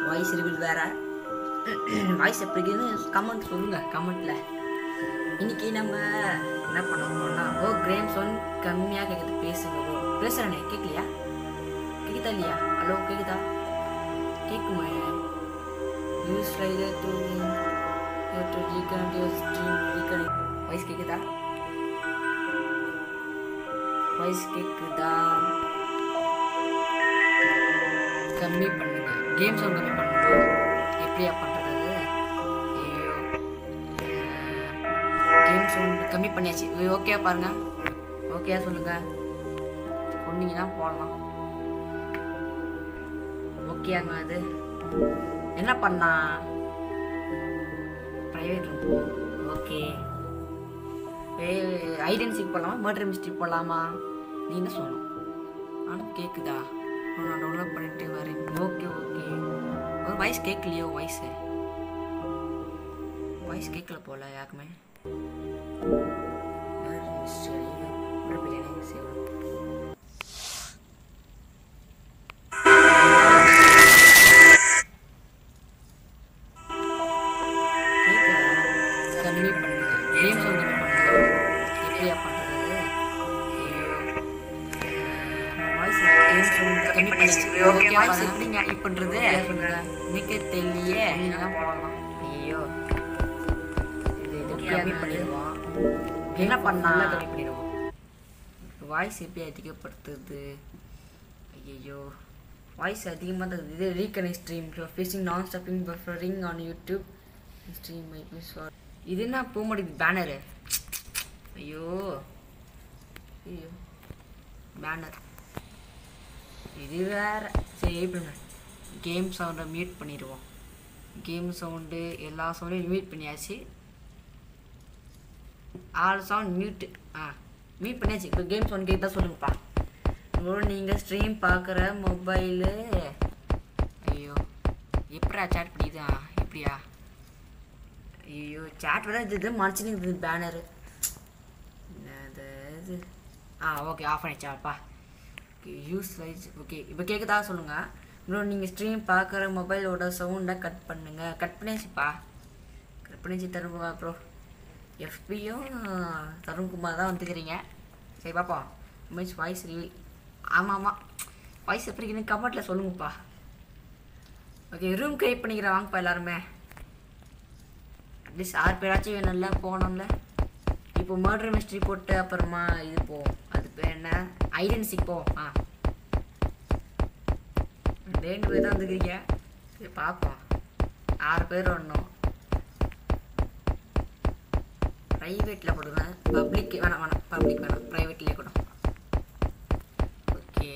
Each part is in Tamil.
வாய்ஸ் இருக்குது வேற வாய்ஸ் எப்படி இருக்குன்னு கமெண்ட் சொல்லுங்க கமெண்ட்ல இன்னைக்கு நம்ம என்ன பண்ண போறோம்னா ஓ கிரேம் சவுண்ட் கம்மியாக கேட்குது பேசுங்க ப்ரோ பேசுறேனே கேட்கலையா கேக்குதா இல்லையா ஹலோ கேக்குதா கேட்குமா use rider to to reconnect your stream reconnect voice கேக்குதா வாய்ஸ் கேக்குதா கம்மி பண்ணுங்க கேம் சவுண்ட் கம்மி பண்ணுங்க எப்படியா பண்றது அது? ஐயோ கேம் சவுண்ட் கம்மி பண்ணியாச்சு ஓகே பாருங்க ஓகே சொல்லுங்க சொன்னீங்கன்னா போடலாம் ஓகேங்க அது என்ன பண்ணா ப்ரைவேட் ரூம் ஓகே ஐடென்சி போடலாமா மர்டர் மிஸ்ட்ரி போடலாமா நீ என்ன சொல்லணும் ஆனால் கேட்குதா நான் டவுன்லோட் பண்ணிட்டு வரேன் ஓகே ஓகே ஒரு வாய்ஸ் கேட்கலையோ வாய்ஸு வாய்ஸ் கேட்கல போல யாருக்குமே Murder mystery. Murder பிரியாணி செய்வோம். கேக்குதா? கம்மி பண்ணுங்க கேம் சவுண்ட் கம்மி பண்ணுங்க எப்படியா பண்றது ஐயோ வாய்ஸ் கேம் சவுண்ட் கம்மி பண்ணிச்சு ஓகே வாய்ஸ் எப்படிங்க கம்மி பண்றது சொல்லுங்க எனக்கு தெரியலையே நீங்க போடலாம் ஐயோ இது இது கம்மி பண்ணிடுவோம் என்ன பண்ணா கம்மி பண்ணிடுவோம் வாய்ஸ் எப்படி அதிகப்படுத்துது ஐயோ வாய்ஸ் அதிகமாக தான் இது ரீகனெக்ட் ஸ்ட்ரீம் ஃபேஸிங் நான் stopping buffering on YouTube stream maybe short இது என்ன போக மாட்டேங்குது பேனரு ஐயோ ஐயோ பேனர் இது வேற சரி எப்படி கேம் சவுண்டை மியூட் பண்ணிடுவோம் கேம் சவுண்டு எல்லா சவுண்டையும் மியூட் பண்ணியாச்சு ஆல் சவுண்ட் மியூட் ஆ மியூட் பண்ணியாச்சு இப்போ கேம் சவுண்ட் கேட்க சொல்லுங்கப்பா ப்ரோ நீங்கள் ஸ்ட்ரீம் பார்க்குற மொபைலு ஐயோ எப்படா சேட் பண்ணிக்குதா எப்படியா ஐயோ சேட் வர இது இது மறைச்சினுக்குது பேனரு என்னது இது ஆ ஓகே ஆஃப் பண்ணிச்சாப்பா ஓகே யூஸ் வைஸ் ஓகே இப்போ கேட்குதா சொல்லுங்கள் ப்ரோ நீங்கள் ஸ்ட்ரீம் பார்க்குற மொபைலோட சவுண்டை கட் பண்ணுங்க கட் பண்ணியாச்சுப்பா கட் பண்ணிச்சு தருண்குமார் ப்ரோ எஃபியும் தருண்குமார் தான் வந்துக்கிறீங்க சரி பார்ப்போம் மீன்ஸ் வாய்ஸ் ரிவீல் ஆமாம் ஆமாம் வாய்ஸ் எப்படி இருக்குன்னு கமெண்ட்டில் சொல்லுங்கப்பா ஓகே ரூம் கிரியேட் பண்ணிக்கிறேன் வாங்கப்பா எல்லாருமே அட்லீஸ்ட் ஆறு பேராச்சும் வேணும்ல போகணும்ல இப்போ மர்டர் மிஸ்ட்ரி போட்டு அப்புறமா இது போ அது பேர் என்ன ஐடென்சி போ ஆ ரெண்டு பேர் தான் வந்துக்கிறீங்க சரி பார்ப்போம் ஆறு பேர் வரணும் ப்ரைவேட்டில் கொடுங்க பப்ளிக் வேணாம் வேணாம் பப்ளிக் வேணாம் ப்ரைவேட்லேயே கொடு ஓகே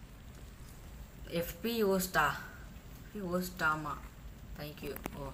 எஃபி ஓஸ்டா ஓஸ்டாமா தேங்க்யூ ஓ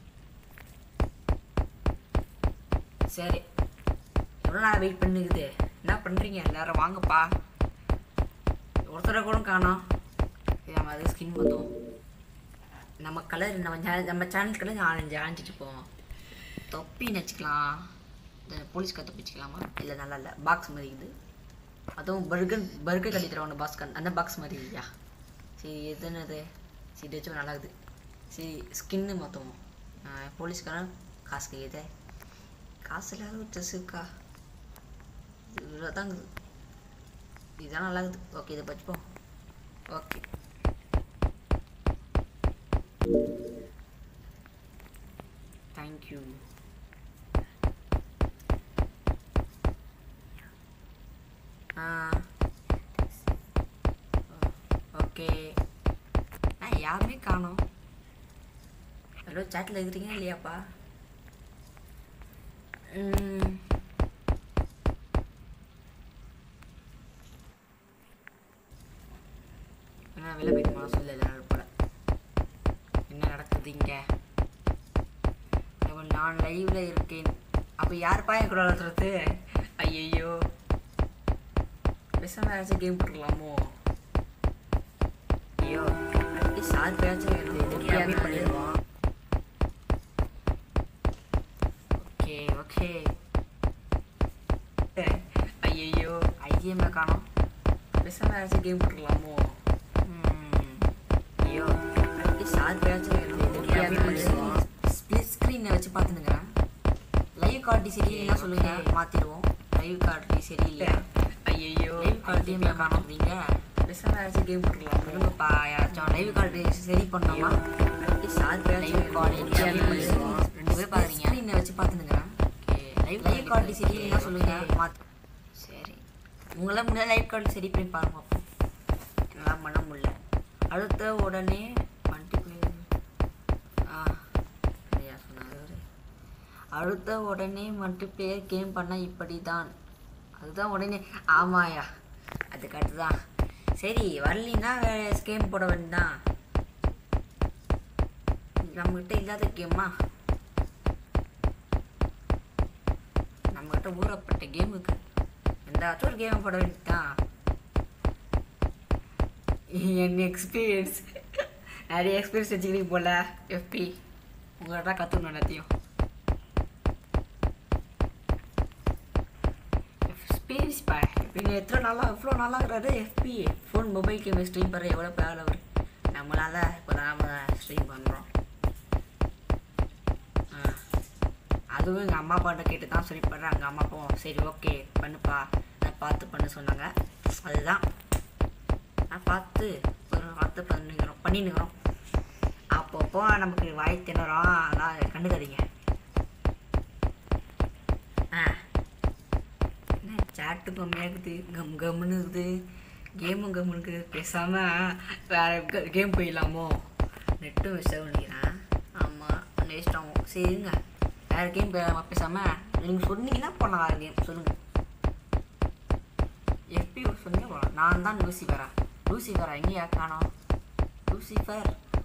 சரி எவ்வளோ நேரம் வெயிட் பண்ணுக்குது என்ன பண்ணுறீங்க எல்லாரும் வாங்கப்பா ஒருத்தரை கூட காணோம் சரி, நம்ம அது ஸ்கின் பார்த்தோம் நம்ம கலர் நம்ம channel- நம்ம சேனல் கலர் ஆரஞ்சு ஆரஞ்சிட்டு போவோம் தொப்பின்னு வச்சுக்கலாம் இந்த போலீஸ் கத்தை வச்சுக்கலாமா இல்லை நல்லா இல்லை பாக்ஸ் மாதிரி இது அதுவும் பர்கர் பர்கர் கட்டி தருவாங்க பாக்ஸ் அந்த பாக்ஸ் மாதிரி இல்லையா சரி எது என்னது சரி இது வச்சு நல்லா இருக்குது சரி ஸ்கின்னு மாற்றுவோம் போலீஸ்காரன் காசு கையுதே காசு இல்லாத ஒரு ட்ரெஸ்ஸுக்கா இவ்வளோதாங்க இதுதான் நல்லா இருக்குது ஓகே இதை வச்சுப்போம் ஓகே தேங்க்யூ ஆ ஓகே ஆ யாருமே காணோம் ஹலோ சேட்டில் இருக்கிறீங்க இல்லையாப்பா ம். என்ன வெளில போயிட்டுமா சொல்ல எல்லாரும் போல என்ன நடக்குது இங்க அப்ப நான் லைவ்ல இருக்கேன் அப்ப யாருப்பா என் கூட வளர்த்துறது ஐயையோ பேசாம ஏதாச்சும் கேம் போட்டுக்கலாமோ ஐயோ அட்லீஸ்ட் ஆறு பேராச்சும் வேணும் கம்மி பண்ணிடுவோம் ஓகே ஓகே ஐயையோ ஐஎம்ல காணோம் பேசாம ஏதாச்சும் கேம் போட்டுக்கலாமோ ம். ஐயோ அட்லீஸ்ட் யாருக்காச்சும் ஸ்பிளிட் ஸ்க்ரீனை வச்சு பார்த்துனுங்கிறேன் லைவ் குவாலிட்டி சரியில்லைன்னா சொல்லுங்க மாற்றிடுவோம் லைவ் குவாலிட்டி சரியில்லையா ஐயோ லைவ் குவாலிட்டியும் காணுறீங்க ஏதாச்சும் கேம் போட்டுக்கலாம் சொல்லுங்கப்பா யாராச்சும் லைவ் குவாலிட்டி சரி பண்ணோமா லைவ் குவாலிட்டி ரெண்டு பேர் பார்க்குறீங்க ஸ்க்ரீனை வச்சு பார்த்துனுங்கிறேன் லைவ் லைவ் குவாலிட்டி சரியில்லைன்னா சொல்லுங்க மாற்று சரி உங்களால் முடியாத லைவ் குவாலிட்டி சரி பண்ணி பாருங்க அப்போ என்னால் பண்ண முடியல அடுத்த உடனே மல்டிப்ளேயர் ஆ சரியா சொன்னார் அவரு. அடுத்த உடனே மல்டிப்ளேயர் கேம் பண்ணால் இப்படி தான் அதுதான் உடனே ஆமாயா அதுக்கு அடுத்துதான் சரி வரலின்னா வேறு கேம் போட வேண்டியதான் நம்மகிட்ட இல்லாத கேமா நம்மகிட்ட ஊறப்பட்ட கேமுக்கு எந்தாச்சும் ஒரு கேம் போட வேண்டியதான் என் எக்ஸ்பீரியன்ஸ் நிறைய எக்ஸ்பீரியன்ஸ் வச்சுக்கிறீங்க போல எஃபி உங்கள்கிட்ட கற்றுக்கணும் எல்லாத்தையும் எக்ஸ்பீரியன்ஸ் பா நீங்கள் எத்தனை நாளாக எவ்வளோ நாளாக இருக்கிறாரு எஃபி ஃபோன் மொபைல் கேம் ஸ்ட்ரீம் பண்ணுற எவ்வளோ பேர் அவர் நம்மளால இப்போ தான் நம்ம ஸ்ட்ரீம் பண்ணுறோம் அதுவும் எங்கள் அம்மா அப்பாட்ட கேட்டு தான் சொல்லி பண்ணுறேன் எங்கள் அம்மா அப்பாவும் சரி ஓகே பண்ணுப்பா நான் பார்த்து பண்ண சொன்னாங்க அதுதான் நான் பார்த்து ஒரு பார்த்து பண்ணிக்கிறோம் பண்ணினுக்கிறோம் அப்பப்போ நமக்கு வாய் திணறோம் அதெல்லாம் கண்டுக்காதீங்க ஆ என்ன சாட்டு கம்மியாகுது கம் கம்முன்னு இருக்குது கேமும் கம்முன்னு இருக்குது பேசாமல் வேறு கேம் போயிடலாமோ நெட்டும் வேஸ்ட் பண்ணிக்கிறேன் ஆமாம் வேஸ்ட் ஆகும் சரிங்க வேறு கேம் போயிடலாமா பேசாமல் நீங்கள் சொன்னீங்கன்னா போகலாம் வேறு கேம் சொல்லுங்கள் எப்பி சொன்னீங்க போகலாம் நான் தான் லூசிஃபரா லூசிஃபரா எங்கேயா காணோம் லூசிஃபர்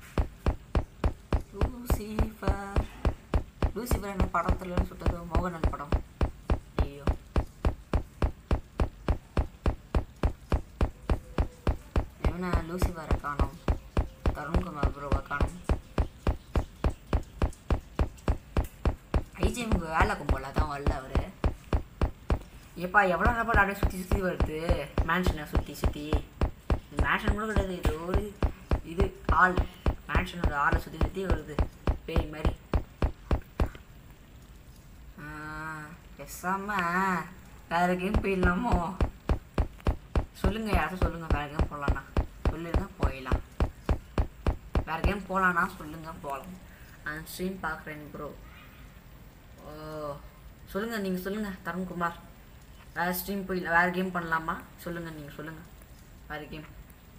லூசிஃபர் லூசிஃபர் என்ன படத்துல சுட்டது மோகனல் படம் ஐயோ என்ன லூசிஃபரை காணோம் தருண்குமார் ப்ரோவை காணோம் ஐஜிஎம்க்கு வேலை கும்போல தான் வரல அவர் ஏப்பா எவ்வளோ நேரம் அப்படியே சுற்றி சுற்றி வருது மேன்ஷனை சுற்றி சுற்றி மேன்ஷன் கூட கிடையாது இது ஒரு இது ஆள் மேன்ஷனோட ஆளை சுற்றி சுற்றி வருது பேய் மாதிரி பேசாம வேற கேம் போயிடலாமோ சொல்லுங்க யாராச்சும் சொல்லுங்க வேற கேம் போகலாண்ணா சொல்லுங்க போயிடலாம் வேற கேம் போகலான்னா சொல்லுங்க போகலாம் நான் ஸ்ட்ரீம் பார்க்குறேன் ப்ரோ ஓ சொல்லுங்க நீங்கள் சொல்லுங்க தருண்குமார் வேற ஸ்ட்ரீம் போய் வேற கேம் பண்ணலாமா சொல்லுங்க நீங்கள் சொல்லுங்க வேற கேம்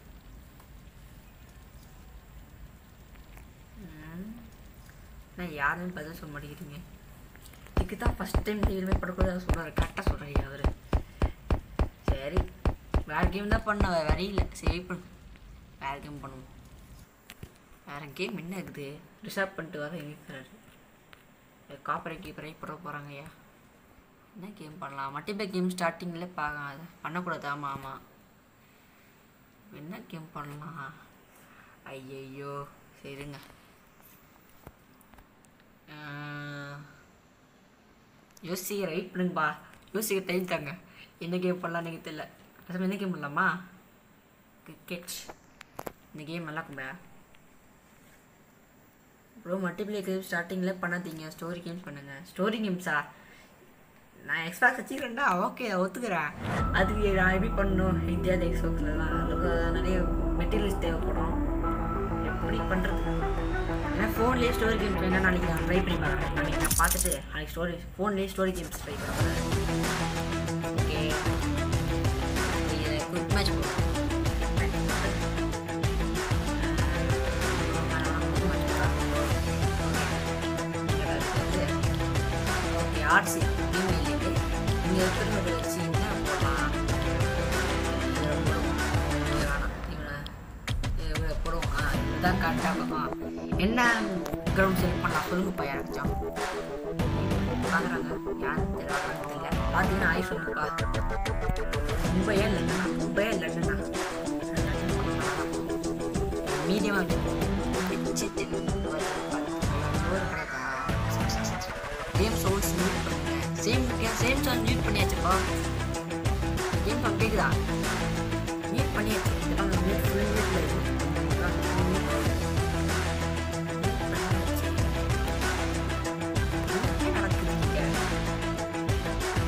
நான் யாருன்னு பதில் சொல்ல மாட்டேங்கிறீங்க இதுக்கு தான் ஃபஸ்ட் டைம் எதுவுமே படக்கூடாது சொல்கிறாரு கரெக்டாக சொல்கிறாரு அவர் சரி வேறு கேம் தான் பண்ண வேறு வழி இல்லை சரி பண்ணு வேறு கேம் பண்ணுவோம் வேறு கேம் என்ன இருக்குது ரிசர்வ் பண்ணிட்டு வர இருக்கிறாரு காப்பரை கீப்பரை போட போகிறாங்க ஐயா என்ன கேம் பண்ணலாம் மல்டிபிள் கேம் ஸ்டார்டிங்கில் பார்க்கலாம் அது பண்ணக்கூடாது ஆமாம் ஆமாம் என்ன கேம் பண்ணலாம் ஐயையோ சரிங்க ஆஹ், யோசிக்க ரைட் பண்ணுங்கப்பா யோசிக்க டைம் தாங்க என்ன கேம் பண்ணலாம் எனக்கு தெரியல பேசாம என்ன கேம் பண்ணலாமா கிரிக்கெட் இந்த கேம் நல்லா இருக்கும்பா ப்ரோ மல்டிப்ளே கேம் ஸ்டார்டிங்கில் பண்ணாதீங்க ஸ்டோரி கேம்ஸ் பண்ணுங்க ஸ்டோரி கேம்ஸா நான் எக்ஸ்ட்ராக்ஸ் வச்சுக்கிறேன்டா ஓகே ஒத்துக்கிறேன் அதுக்கு நான் எப்படி பண்ணணும் இந்தியாவில் எக்ஸ்பாக்ஸ்லாம் அதுக்கு நிறைய மெட்டீரியல்ஸ் தேவைப்படும் எப்படி பண்ணுறது ஏன்னா ஃபோன்லேயே ஸ்டோரி கேம்ஸ் வேணா நாளைக்கு நான் ட்ரை பண்ணி பார்க்குறேன் நாளைக்கு நான் பார்த்துட்டு நாளைக்கு ஸ்டோரி ஃபோன்லேயே ஸ்டோரி கேம்ஸ் ட்ரை பண்ணுறேன் okay good match okay RC இமெயிலுக்கு இங்கே இருக்கிற வச்சு என்ன போடலாம் இதை போடுவோம். இதை வேணாம். இவனை இவனை போடுவோம் ஆ இதுதான் கரெக்டாக இருக்கும் என்ன கிரவுண்ட் செலக்ட் பண்ணலாம் சொல்லுங்கப்பா யாராச்சும் பார்க்குறாங்க யாரும் தெரியல இல்லை பார்த்தீங்கன்னா ஆய் சொல்லுங்கப்பா மும்பையா இல்லைண்ணா மும்பையா இல்லைண்ணா மீடியமாக வச்சுருக்கோம் கேம் சோல்ஸ் மியூட் பண்ணுங்க சேம் சேம் சாங் மியூட் பண்ணியாச்சுப்பா கேம் சாங் கேக்குதா மியூட் பண்ணியாச்சு இதெல்லாம் மியூட் ஃபுல் மியூட்ல இருக்கு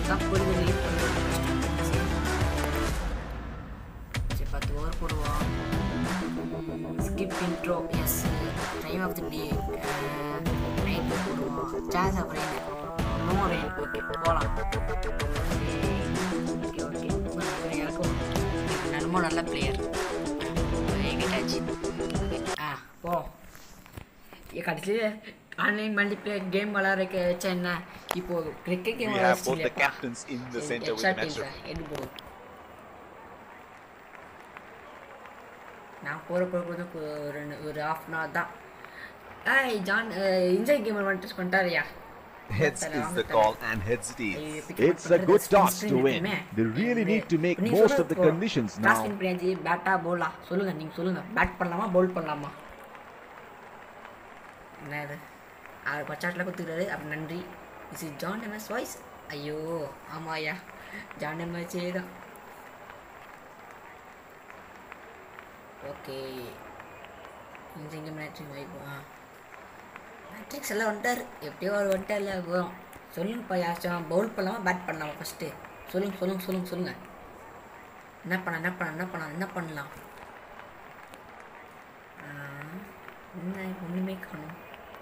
தான் பொறுமை வெயிட் பண்ணுவோம் சரி சரி பத்து ஓவர் போடுவோம் ஸ்கிப் இன்ட்ரோ எஸ் time of the day night போடுவோம் chance of rain no rain okay போகலாம் ஓகே ஓகே இறக்கும் ரொம்ப நல்ல பிளேயர் எங்கிட்டாச்சு ஆ போ கடைசியில் ஆன்லைன் மல்டிப்ளேயர் கேம் விளாட்றக்க வச்சா என்ன இப்போ cricket game We have both the captains in the center with the match referee. எடு போதும் நான் போகிற போகிற கொஞ்சம் ஒரு ரெண்டு ஒரு ஹாஃப் அன் ஹவர் தான் ஏய் ஜான் இன்ஜாய் கேம் வந்துட்டு பண்ணிட்டாரியா Heads is the call and heads it is. It's a good start to win. They really need to make most of the conditions now. பிரியாஜி பேட்டா போலா சொல்லுங்க நீங்க சொல்லுங்க பேட் பண்ணலாமா பவுல் பண்ணலாமா என்ன இது அவர் பச்சாட்டில் கொடுத்துக்கிறாரு அப்படி நன்றி is is John MS voice ஐயோ ஆமாயா ஜான் எம்எஸ்ஏ தான் ஓகே இந்த இங்கே மேட்ரிக் வைப்போம் ஆ மேட்ரிக்ஸ் எல்லாம் வந்துட்டார் எப்படியோ அவர் வந்துட்டார் இல்லை போகிறோம் சொல்லுங்கப்பா யாச்சும் பவுல் பண்ணலாமா பேட் பண்ணலாமா ஃபஸ்ட்டு சொல்லுங்க சொல்லுங்க சொல்லுங்க சொல்லுங்க என்ன பண்ண என்ன பண்ண என்ன பண்ண என்ன பண்ணலாம் ஆ, என்ன ஒன்றுமே காணும்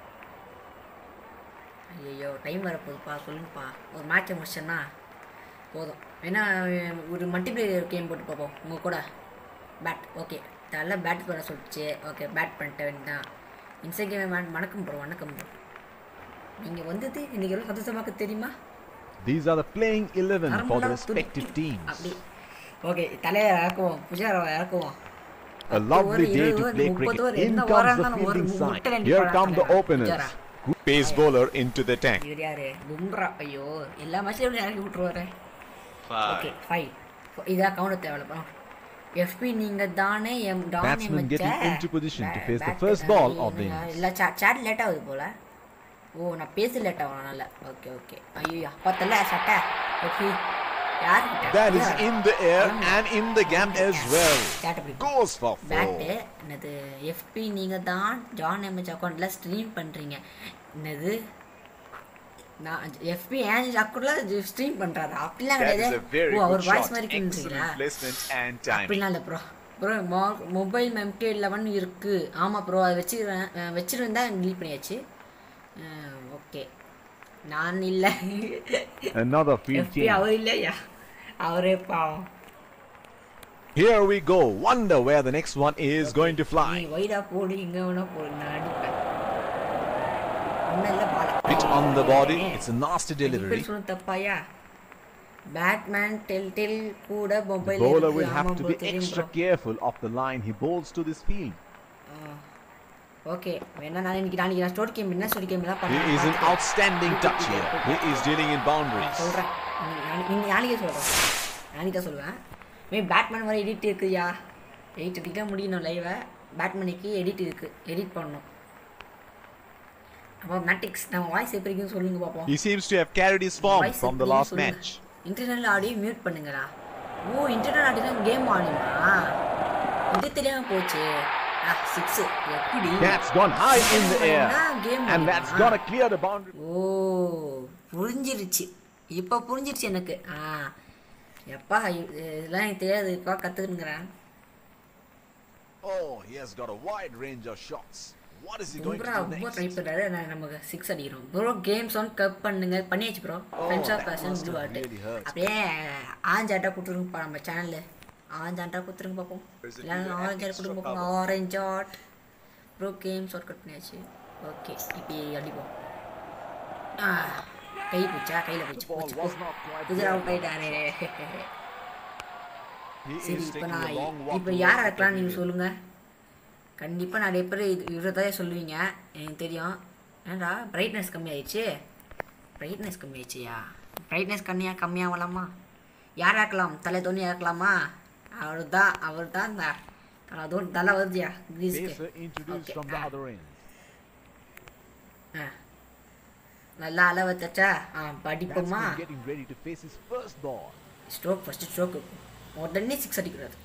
ஐயோ டைம் வரப்போகுதுப்பா சொல்லுங்கப்பா ஒரு மேட்சை முடிச்சேன்னா போதும் வேணா ஒரு மல்டிப்ளேயர் கேம் போட்டு பார்ப்போம் உங்கள் கூட பேட் ஓகே நல்ல பேட் பண்ண சொல்லிச்சு ஓகே பேட் பண்ணிட்ட வேண்டாம் இன்ஸ்டா கேம் வணக்கம் ப்ரோ வணக்கம் ப்ரோ நீங்கள் வந்தது இன்னைக்கு எவ்வளோ சந்தோஷமாக்க தெரியுமா These are the playing 11 for the நார்மலா respective துடி- teams. அப்படி ஓகே தலையை இறக்குவோம் புஜாரை இறக்குவோம் A lovely ஒரு day இருபது to ஒரு play முப்பது cricket. ஒரு In என்ன comes ஓரம் the தான் ஒரு fielding side. முட்டை ரெண்டு Here போடா come the தலையா. openers. Pujara. Pace bowler into the tank. இவர் யாரு பும்ரா ஐயோ எல்லா மேட்ச்லயும் இப்படி இறக்கி விட்டுருவாரு ஓகே Five. ஃபைவ் இதாக கவுண்ட் தேவைப்படும் எஃபி நீங்க தானே எம் டான் Batsman getting into position to face the first ball of the innings. இல்ல சாட் லேட் ஆகுது போல ஓ நான் பேச லேட் ஆகும் நல்ல ஓகே ஓகே ஐயோ பார்த்தல சட்டை எஃபி யார் That is in the air and in the gap as well. Chat அப்படி Goes for பேட்டு four. என்னது எஃபி நீங்கள் தான் ஜான் எம்எச் அக்கௌண்ட்டில் ஸ்ட்ரீம் பண்ணுறீங்க என்னது நான் எஃபி ஏன் அக்கௌண்ட்டில் ஸ்ட்ரீம் பண்ணுறாரு அப்படிலாம் That is கிடையாது a very ஓ அவர் good வாய்ஸ் shot. மாதிரி கேட்டுருக்கீங்களா Excellent placement and timing. அப்படிலாம் இல்லை ப்ரோ ப்ரோ மொ மொபைல் எம்கே லெவன் இருக்குது ஆமாம் ப்ரோ அதை வச்சுருவேன் வச்சுருந்தா delete பண்ணியாச்சு ஓகே நான் இல்லை Another field எஃபி change. அவர் இல்லையா அவரே பாவம் Here we go. Wonder where the next one is going to நீ fly. வைடா போடு இங்கே வேணா போடு நான் அடிப்பேன் ஒன்றும் இல்லை Bala Hit on the body. It's a nasty delivery. இப்படி சொன்ன தப்பாயா பேட்மேன் டெல் டெல் கூட The mobile bowler will have to be extra careful of the line he bowls to this field. ஓகே வேணா நான் இன்னைக்கு நாளைக்கு நான் ஸ்டோர் கேம் என்ன ஸ்டோர் கேம் எல்லாம் He is an outstanding touch here. He is dealing in boundaries. சொல்கிறேன் இன்னைக்கு நாளைக்கே சொல்கிறேன் நாளைக்கு தான் சொல்லுவேன் மே பேட்மேன் வர எடிட் இருக்குயா எடிட் அடிக்க முடியணும் லைவை பேட்மேனுக்கு எடிட் இருக்குது எடிட் பண்ணணும் அப்போ மேட்டிக்ஸ் நம்ம வாய்ஸ் எப்படி இருக்குன்னு சொல்லுங்க பார்ப்போம் He seems to have carried his form Voice from the எப்படின்னு last சொல்லுங்க. match. இன்டர்னல் ஆடியோ மியூட் பண்ணுங்கடா ஓ இன்டர்னல் ஆடியோ தான் கேம் ஆடுமா இது தெரியாம போச்சு ஆ சிக்ஸ் எப்படி That's gone high in the air. Game And that's gonna clear the boundary. ஓ புரிஞ்சிருச்சு இப்போ புரிஞ்சிருச்சு எனக்கு ஆ எப்பா இ- இதெல்லாம் எனக்கு தெரியாது இப்போ கற்றுக்குங்கிறேன் Oh, he has got a wide range of shots. What is he going Bumrah to do ரொம்ப ட்ரை next? பண்ணுறாரு நான் நமக்கு சிக்ஸ் அடிக்கிறோம் ப்ரோ கேம்ஸ் ஒன் கப் பண்ணுங்க பண்ணியாச்சு bro friends of that passion must blue have art really hurt. அப்படியே ஆஞ்சாட்டா கொடுத்துருங்கப்பா நம்ம சேனலில் ஆஞ்சாட்டா கொடுத்துருங்க பார்ப்போம் Is it இல்லை even ஆரஞ்சு extra கொடுங்க பார்ப்போம் orange add bro games work out பண்ணியாச்சு ஓகே இப்போ அடிப்போம் ஆ கை போச்சா கையில் போச்சு ball போச்சு was not quite புதிய there. அவுட் ஆயிட்டாரே He சரி is இப்போ taking நான் a long walk. இப்போ towards யார் the இருக்கலாம் நீங்கள் pavilion. சொல்லுங்கள் கண்டிப்பாக நிறைய பேர் இது இவரை தான் சொல்லுவீங்க எனக்கு தெரியும் ஏன்டா பிரைட்னஸ் கம்மியாயிடுச்சு பிரைட்னஸ் கம்மியாயிடுச்சியா பிரைட்னஸ் கம்மியாக கம்மியாகலாமா யார் ஆக்கலாம் தலை தோனி ஆக்கலாமா அவர் தான் அவர் தான் இந்த அதோட தலை வருதுயா கிரீஸ்க்கு Pacer introduced Okay, from the ah. other end. ஆ நல்லா அளவு வச்சாச்சா ஆ படிப்போமா Batsman getting ready to face his first ball. Stroke first stroke உடனே சிக்ஸ் அடிக்கிறாரு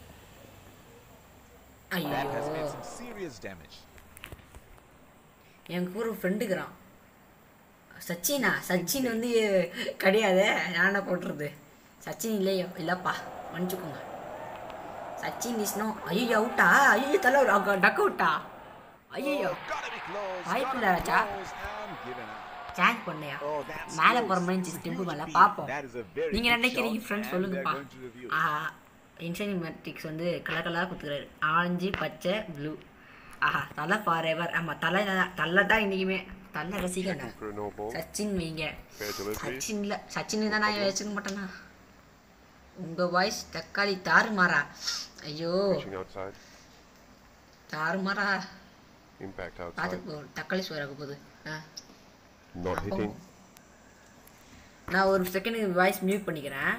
That has ஐயோ made some serious damage. என் கூட ஃப்ரெண்டுக்கிறான் சச்சினா சச்சின் வந்து கிடையாது நான் என்ன போட்டுறது சச்சின் இல்லையோ இல்லைப்பா மன்னிச்சுக்கோங்க சச்சின் இஸ்னோ ஐயோ அவுட்டா ஐயோ தலை டக் அவுட்டா ஐயோ Gotta be close. வாய்ப்பு இல்லை Raja Close and given up. Chance பண்ணையா Oh, that's மேலே close. போகிற மாதிரி ஸ்டெம்பு மேலே Indeed, பார்ப்போம் that is a very நீங்கள் good நினைக்கிறீங்க shot, ஃப்ரெண்ட்ஸ் and சொல்லுங்கப்பா they're going to review. ஆஹா இன்சைனிங் மேட்ரிக்ஸ் வந்து கலர் கலராக கொடுத்துக்கிறாரு ஆரஞ்சு பச்சை ப்ளூ ஆஹா தலை ஃபார் எவர் ஆமாம் தலை தான் தலை தான் இன்றைக்குமே தலை ரசிகண்டா For a no ball. Sachin வைங்க Fair delivery. சச்சின்ல சச்சின் தான் நான் வச்சுக்க மாட்டேனா உங்கள் வாய்ஸ் தக்காளி தாறுமாறா ஐயோ Reaching outside. தாறுமாறா Impact பார்த்து outside. போ தக்காளி சோறாக போகுது ஆ Not hitting. நான் ஒரு செகண்ட் வாய்ஸ் மியூட் பண்ணிக்கிறேன்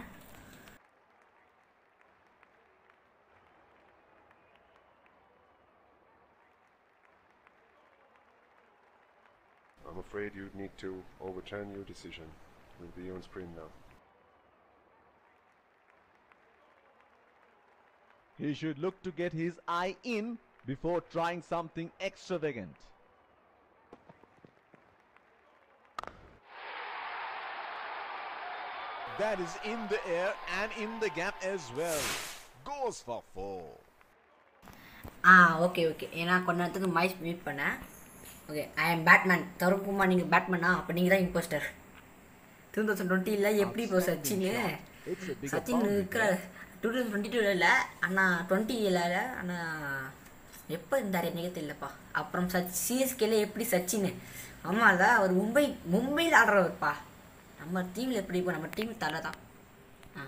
I'm afraid you'd need to overturn your decision. We'll be on screen now. He should look to get his eye in before trying something extravagant. That is in the air and in the gap as well. Goes for four. ஆ ஓகே ஓகே ஏன்னா கொஞ்ச நேரத்துக்கு வாய்ஸ் மியூட் பண்ணேன் ஓகே ஐ எம் பேட்மேன் தருக்குமா நீங்கள் பேட்மேனா அப்போ நீங்கள் தான் இம்போஸ்டர் டூ தௌசண்ட் டுவெண்ட்டியில் எப்படி இப்போ Sachin It's a bigger Sachin boundary இருக்கிற டூ தௌசண்ட் டுவெண்ட்டி டூவில் இல்லை ஆனால் டுவெண்ட்டியில் ஆனால் எப்போ இருந்தார் எனக்கே தெரியலப்பா அப்புறம் சச் சிஎஸ்கேல எப்படி சச்சின் ஆமாம் தான் அவர் மும்பை மும்பையில் ஆடுறவர்ப்பா நம்ம டீமில் எப்படி இப்போ நம்ம டீம் தலை தான் ஆ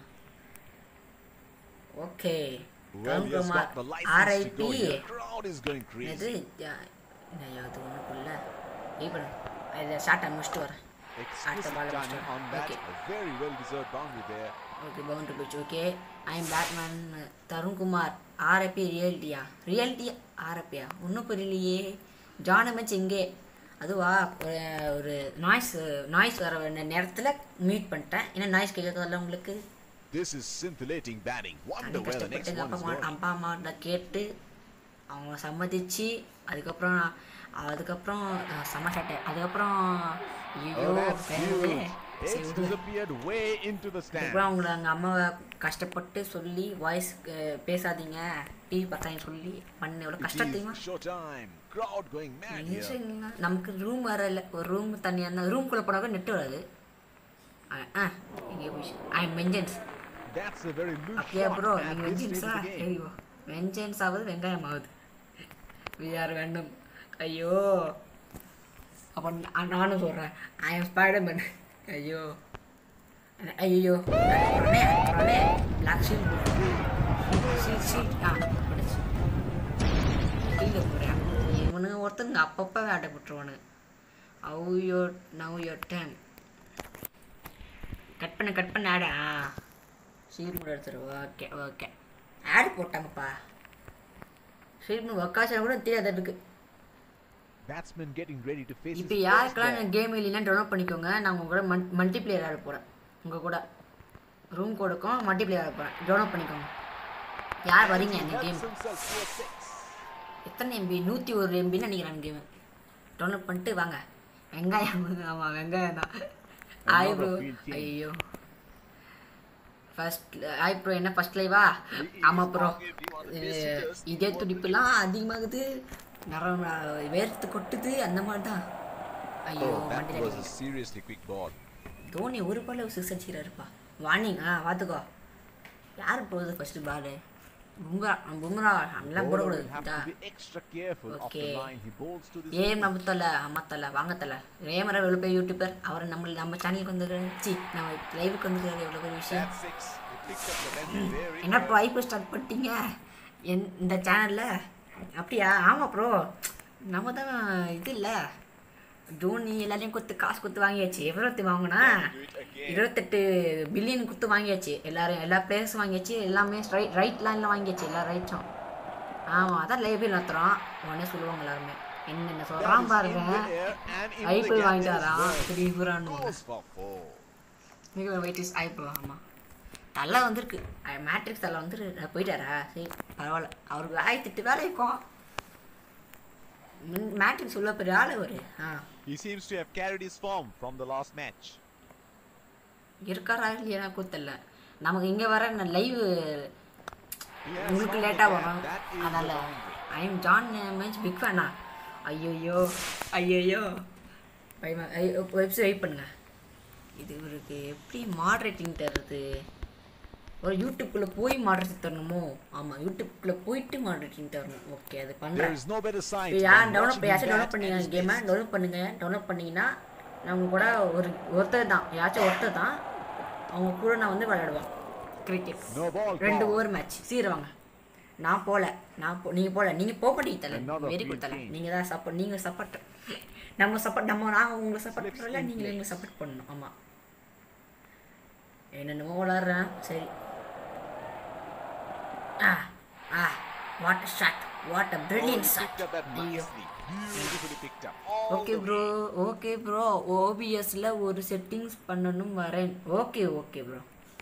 okay Well, he has got the license to RIP go here. Crowd is going இது crazy. என்ன அது ஒன்றும் புரியல வெயிட் பண்ணு இதை ஷார்ட்டை முடிச்சுட்டு வரேன் Exquisite ball timing on that. Okay. A very well deserved boundary there. Okay boundary போச்சு okay I am batman Tarunkumar RFP ரியாலிட்டியா ரியாலிட்டி ஆர்எப்பியா ஒன்றும் புரியலையே ஜான் எம்எச் எங்கே அதுவா ஒரு ஒரு நாய்ஸ் நாய்ஸ் வர வேண்டிய நேரத்தில் மியூட் பண்ணிட்டேன் ஏன்னா நாய்ஸ் கேட்கறதில்ல உங்களுக்கு This is scintillating batting. Wonder தண்ணி where the next கஷ்டப்பட்டு எங்கள் one அப்பா is அம்மா going. அப்பா அம்மாட்ட கேட்டு அவங்க சம்மதிச்சு அதுக்கப்புறம் அதுக்கப்புறம் அஹ், செம்ம சட்டை அதுக்கப்புறம் ஐயோ Oh, that's வேணுமே. huge. சரி, It's விடு. disappeared way into the stand. அதுக்கப்புறம் அவங்கள எங்கள் அம்மாவை கஷ்டப்பட்டு சொல்லி வாய்ஸ் பேசாதீங்க டிவி பார்த்தாங்க சொல்லி பண்ண எவ்வளோ It கஷ்டம் தெரியுமா is showtime. Crowd going mad here. நிமிஷங்க. நமக்கு ரூம் வர இல்லை ஒரு ரூம் தனியாக இருந்தால் ரூம்குள்ளே போனாக்க நெட் வராது ஆ ஆ இங்கே போய் I am vengeance That's a very loose அப்படியா shot ப்ரோ at நீங்கள் this stage வெஞ்சன்ஸா of the game. ஐயோ வெஞ்சன்ஸ் ஆகுது வெங்காயம் ஆகுது விஆர் வேண்டும் ஐயோ அப்போ நான் நானும் சொல்கிறேன் ஐ எம் ஸ்பைடர்மேன் ஐயோ ஐயோ உடனே உடனே பிளாக் ஷீட் ஷீட் ஷீட் ஆ படிச்சு கீழே போகிறேன் இவனுங்க ஒருத்தங்க அப்பப்போ வேட்டை போட்டுருவானு அவு your now your time cut பண்ண கட் பண்ண ஆடா சீர் கூட எடுத்துரு ஓகே ஓகே ஆட் போட்டாங்கப்பா சீர் ஒக்காசம் கூட தெரியாது அதுக்கு Batsman getting ready to face இப்போ his first யாருக்கெல்லாம் ball. கேம் இல்லைன்னா டவுன்லோட் பண்ணிக்கோங்க நான் உங்கள் கூட மல்டி மல்டிப்ளேயர் ஆட போகிறேன் உங்கள் கூட ரூம் கோடுக்கும் மல்டிப்ளேயர் ஆட போகிறேன் டவுன்லோட் பண்ணிக்கோங்க யார் வரீங்க இந்த Helps game himself to a six. எத்தனை எம்பி நூற்றி ஒரு எம்பின்னு நினைக்கிறேன் கேமு டவுன்லோட் பண்ணிட்டு வாங்க வெங்காயம் ஆமாம் வெங்காயம் தான் ஆய் ப்ரோ field team. ஐயோ ஃபர்ஸ்ட் ஆய் ப்ரோ என்ன ஃபர்ஸ்ட் லைவா ஆமாம் ப்ரோ இதே துடிப்புலாம் அதிகமாகுது நரம் வேர்த்து கொட்டுது அந்த மாதிரி தான் ஐயோ Oh, that வண்டியில் was a seriously quick ball. Dhoni ஒரு பால் சிக்ஸ் அடிச்சிக்கிறாருப்பா வார்னிங் ஆ பார்த்துக்கோ யார் போகுது ஃபர்ஸ்ட் பால் பும்ரா பும்ரா அதெல்லாம் Bowler போடக்கூடாது will have இதா. to be extra careful of the Okay. line he bowls to this. ஏம் நம்ம தல அம்மா தல வாங்க தல ரேமரா எவ்வளோ பெரிய யூடியூபர் அவர் நம்ம நம்ம சேனலுக்கு வந்துருக்காரு சி நம்ம லைவுக்கு வந்துருக்காரு எவ்வளோ பெரிய விஷயம் That's six. He picked up the length very என்ன ப்ரோ ஐபோ ஸ்டார்ட் பண்ணிட்டீங்க என் இந்த சேனலில் அப்படியா ஆமாம் ப்ரோ நம்ம தான் இது இல்லை தோனி எல்லாரையும் கொடுத்து காசு கொடுத்து வாங்கியாச்சு எவ்வளோத்து வாங்கினா இருபத்தெட்டு பில்லியன் கொடுத்து வாங்கியாச்சு எல்லாரும் எல்லா பிளேயர்ஸும் வாங்கியாச்சு எல்லாமே ரைட் ரைட் லைனில் வாங்கியாச்சு எல்லா ரைட்ஸும் ஆமாம் அதான் லைபிள் நடத்துகிறோம் உடனே சொல்லுவாங்க எல்லாருமே என்னென்ன That சொல்கிறான் is பாருங்க in the air and in the IPL gap வாங்கிட்டு as வரான் well. திடீர்னு Goes for four. மிக வெயிட் இஸ் ஐப்ரோ ஆமாம் தலை வந்திருக்கு மேட்ரிக்ஸ் தலை வந்து போயிட்டாரா சரி பரவாயில்ல அவருக்கு வேலை திட்டு வேலை இருக்கும் மேட்ரிக்ஸ் உள்ள பெரிய ஆள் ஒரு ஆ He seems to have carried his form from the last match. இருக்காரா இல்லையா கூத்தல்ல நமக்கு இங்கே வர லைவ் He has உங்களுக்கு found the லேட்டாக gap. வரும் That is the அதனால் boundary. I am John match big ஃபேனா ஐயோயோ ஐயோயோ வெப்சைட் வெயிட் பண்ணுங்க இது இவருக்கு எப்படி மாடரேட்டிங் தருது ஒரு யூடியூப்குள்ளே போய் மாடரேட்டிங் தரணுமோ ஆமாம் யூடியூப்குள்ளே போயிட்டு மாடரேட்டிங் தரணும் ஓகே அது There பண்ணுறேன் is no better sign. இப்போ than யார் டவுன்லோட் watching him யாராச்சும் bat டவுன்லோட் பண்ணீங்க and his கேமை best. டவுன்லோட் பண்ணுங்க டவுன்லோட் பண்ணீங்கன்னா நம்ம கூட ஒரு ஒருத்தர் தான் யாராச்சும் ஒருத்தர் தான் அவங்க கூட நான் வந்து விளையாடுவேன் கிரிக்கெட் No ball ரெண்டு call. ஓவர் மேட்ச் சீருவாங்க நான் போகல நான் போ நீங்கள் போகல நீங்கள் போக மாட்டீங்க தலை Another வெரி field குட் தலை change. நீங்கள் தான் சப்போர்ட் நீங்கள் சப்போர்ட் நம்ம சப்போர்ட் நம்ம நாங்கள் உங்களை சப்போர்ட் Slips பண்ணல in நீங்கள் place. எங்களை சப்போர்ட் பண்ணணும் ஆமாம் என்னென்னமோ விளாட்றேன் சரி ஆ ஆ வாட் ஷாட் வாட் அ Oh, he brilliant shot picked up that ஐயோ nicely. Beautifully picked up. All okay the bro okay bro ஓபிஎஸ்ல ஒரு செட்டிங்ஸ் பண்ணணும் வரேன் ஓகே ஓகே ப்ரோ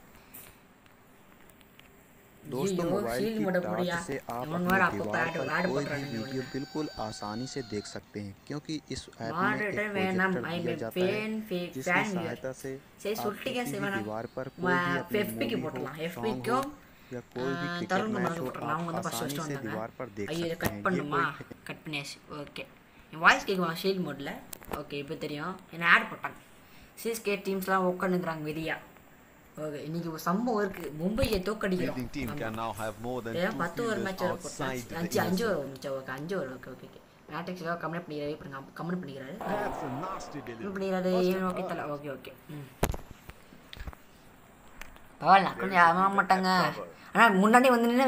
दोस्तों मोबाइल शील्ड की मोड बढ़िया टार्च से आप इवन अपने बार आपको दीवार ऐड पर ऐड कोई पड़ भी रहा वीडियो है बिल्कुल आसानी से देख सकते हैं क्योंकि इस ऐप में एक மாடரேட்டர் வேணாம் प्रोजेक्टर ஐ दिया மீன் जाता ஃபேன் है ஃபேன் जिसकी ஃபேன் सहायता से சரி आप சொல்லிட்டீங்க किसी சரி भी வேணாம் दीवार पर कोई भी अपनी எஃபிக்கு मूवी हो போட்டலாம் सॉन्ग எஃபிக்கும் हो या कोई भी क्रिकेट தருண் मैच குமார் हो போட்டுலாம் அவங்க आप வந்து ஃபர்ஸ்ட் आसानी ஃபர்ஸ்ட் से வந்தாங்க दीवार पर देख ஐயோ இதை सकते கட் हैं ये பண்ணுமா कोई கட் பண்ணியாச்சு ஓகே என் வாய்ஸ் கேட்குமா ஷீல்ட் மோடில் ஓகே இப்போ தெரியும் என்ன ஆட் போட்டாங்க சிஎஸ்கே டீம்ஸ்லாம் உட்காந்துக்கிறாங்க வெறியா ஓகே இன்னைக்கு ஒரு சம்பவம் இருக்கு மும்பையை தோக்கடிக்கிறோம் Fielding team ஆமா. can now have more than ஏன் two பத்து ஒரு fielders மேட்ச் வர outside போட்டு the அஞ்சு inner அஞ்சு circle. ஒரு மேட்ச் ஓகே அஞ்சு ஒரு okay okay okay matrix comment பண்ணிக்கிறாரு இப்போ கமெண்ட் பண்ணிக்கிறாரு That's a nasty comment delivery. பண்ணிக்கிறாரு Must ஏன் have ஓகே hurt. தலை ஓகே ஓகே ம் பரவாயில்ல கொஞ்சம் யாரும் மாட்டாங்க ஆனால் முன்னாடி வந்து நின்னு